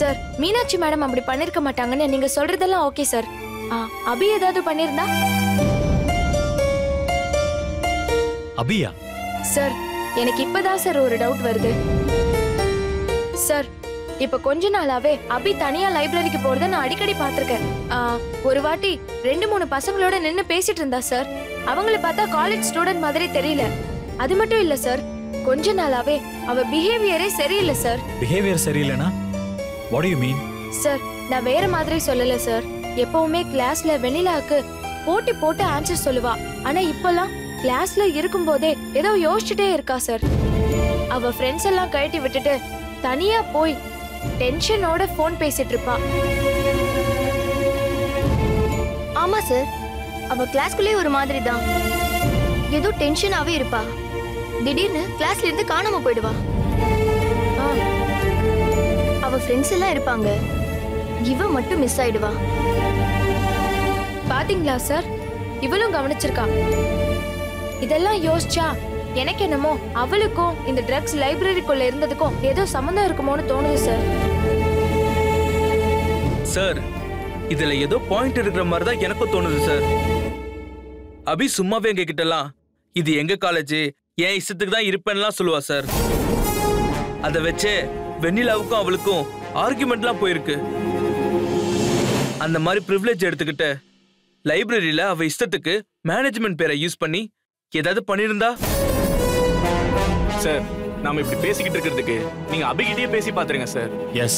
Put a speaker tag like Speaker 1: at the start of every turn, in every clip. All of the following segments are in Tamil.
Speaker 1: சார் மீனாட்சி மேடம் அப்படி பண்ணிருக்க மாட்டாங்கன்னு நீங்க சொல்றதெல்லாம் ஓகே சார் ஆ, அபி ஏதாவது பண்ணிருந்தா
Speaker 2: அபியா
Speaker 1: சார் எனக்கு இப்பதான் சார் ஒரு டவுட் வருது சார் இப்ப கொஞ்ச நாளாவே அபி தனியா லைப்ரரிக்கு போறத நான் அடிக்கடி பார்த்திருக்கேன் ஆ, ஒரு வாட்டி ரெண்டு மூணு பசங்களோட நின்னு பேசிட்டு இருந்தா சார் அவங்கள பார்த்தா காலேஜ் ஸ்டூடெண்ட் மாதிரி தெரியல அது மட்டும் இல்ல சார் கொஞ்ச நாளாவே அவ பிஹேவியரே சரியில்லை சார்
Speaker 2: பிஹேவியர் சரியில்லைனா வாட் யூ மீன்
Speaker 1: சார் நான் வேற மாதிரி சொல்லல சார் எப்பவுமே கிளாஸ்ல வெண்ணிலாவுக்கு போட்டி போட்டு ஆன்சர் சொல்லுவா ஆனா இப்பெல்லாம் கிளாஸ்ல இருக்கும்போதே ஏதோ யோசிச்சுட்டே இருக்கா சார் அவ ஃப்ரெண்ட்ஸ் எல்லாம் கழட்டி விட்டுட்டு தனியா போய் டென்ஷனோட ஃபோன் பேசிட்டு இருப்பா
Speaker 3: ஆமா சார் அவ கிளாஸ்க்குள்ளே ஒரு மாதிரி தான் ஏதோ டென்ஷனாவே இருப்பா திடீர்னு கிளாஸ்ல இருந்து காணாம போயிடுவா
Speaker 1: ஆ,
Speaker 3: அவ ஃப்ரெண்ட்ஸ் எல்லாம் இருப்பாங்க இவ மட்டும் மிஸ் ஆயிடுவா
Speaker 1: பாத்தீங்களா சார் இவளும் கவனிச்சிருக்கா இதெல்லாம் யோசிச்சா எனக்கு என்னமோ அவளுக்கும் இந்த ட்ரக்ஸ் லைப்ரரிக்குள்ள இருந்ததுக்கும் ஏதோ சம்மந்தம் இருக்குமோன்னு தோணுது சார்
Speaker 4: சார் இதுல ஏதோ பாயிண்ட் இருக்கிற மாதிரி தான் எனக்கும் தோணுது சார் அபி சும்மாவே எங்க கிட்டலாம் இது எங்க காலேஜ் என் இஷ்டத்துக்கு தான் இருப்பேன்லாம் சொல்லுவா சார் அதை வச்சே வெண்ணிலாவுக்கும் அவளுக்கும் ஆர்குமெண்ட்லாம் போயிருக்கு அந்த மாதிரி ப்ரிவிலேஜ் எடுத்துக்கிட்டு லைப்ரரியில அவ இஷ்டத்துக்கு மேனேஜ்மெண்ட் பேரை யூஸ் பண்ணி ஏதாவது பண்ணியிருந்தா
Speaker 5: சார் நாம இப்படி பேசிக்கிட்டு இருக்கிறதுக்கு நீங்க அபிகிட்டயே பேசி பாத்துருங்க சார்
Speaker 2: எஸ்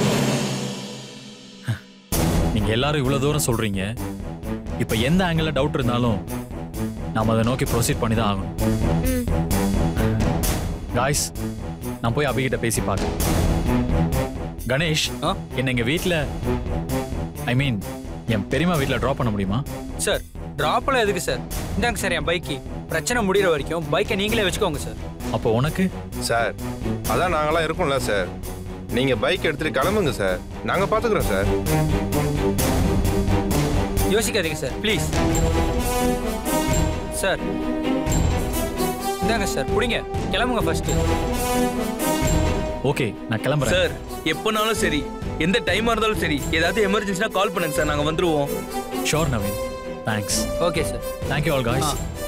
Speaker 2: நீங்க எல்லாரும் இவ்வளவு தூரம் சொல்றீங்க இப்ப எந்த ஆங்கிள் டவுட் இருந்தாலும் நாம அதை நோக்கி ப்ரொசீட் பண்ணி தான் ஆகணும்
Speaker 1: ம்
Speaker 2: காய்ஸ் நான் போய் அபிகிட்ட பேசி பார்க்கறேன் கணேஷ்
Speaker 4: ஆ?
Speaker 2: என்ன எங்க வீட்ல ஐ மீன் என் பெரியம்மா வீட்ல ட்ராப் பண்ண முடியுமா
Speaker 6: சார் ட்ராப்ல எதுக்கு சார் இந்தாங்க சார் என் பைக்கு பிரச்சனை முடிகிற வரைக்கும் பைக்கை நீங்களே வச்சுக்கோங்க சார்
Speaker 2: அப்போ உனக்கு
Speaker 7: சார் அதான் நாங்களாம் இருக்கோம்ல சார் நீங்க பைக் எடுத்துட்டு கிளம்புங்க சார் நாங்க பாத்துக்கிறோம் சார்
Speaker 6: யோசிக்காதீங்க சார் ப்ளீஸ் சார் இந்தாங்க சார் பிடிங்க கிளம்புங்க ஃபர்ஸ்ட்
Speaker 2: ஓகே நான் கிளம்புறேன்
Speaker 4: சார் எப்போனாலும் சரி எந்த டைமா இருந்தாலும் சரி ஏதாவது எமர்ஜென்சினா கால் பண்ணுங்க சார் நாங்க வந்துருவோம்
Speaker 2: sure Naveen thanks
Speaker 6: okay sir
Speaker 2: thank you all guys
Speaker 6: ஆ